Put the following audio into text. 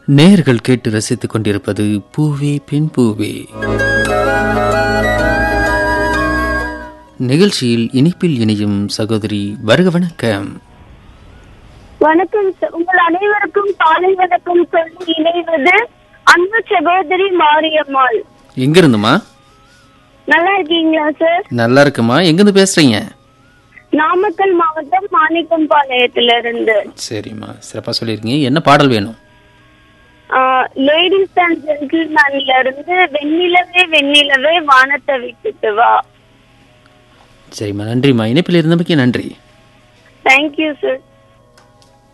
நேர்கள் கேட்டு ரசித்துக் கொண்டிருப்பது பூவே பெண் பூவே நிகழ்ச்சியில் இனிப்பில் இணையும் சகோதரி வருக வணக்கம் வணக்கம் சார். உங்கள் அனைவருக்கும் காலை வணக்கம் சொல்லி இணைவது அன்பு சகோதரி மாரியம்மாள் எங்கிருந்துமா நல்லா இருக்கீங்களா சார் நல்லா இருக்குமா எங்கிருந்து பேசுறீங்க நாமக்கல் மாவட்டம் மாணிக்கம்பாளையத்துல இருந்து சரிம்மா சிறப்பா சொல்லியிருக்கீங்க என்ன பாடல் வேணும் லேடிஸ் அண்ட் ஜென்டில்மேன்ல இருந்து வெண்ணிலவே வெண்ணிலவே வானத்தை விட்டுட்டு வா சரிம்மா நன்றிம்மா இணைப்பில் இருந்தமைக்கு நன்றி தேங்க்யூ சார்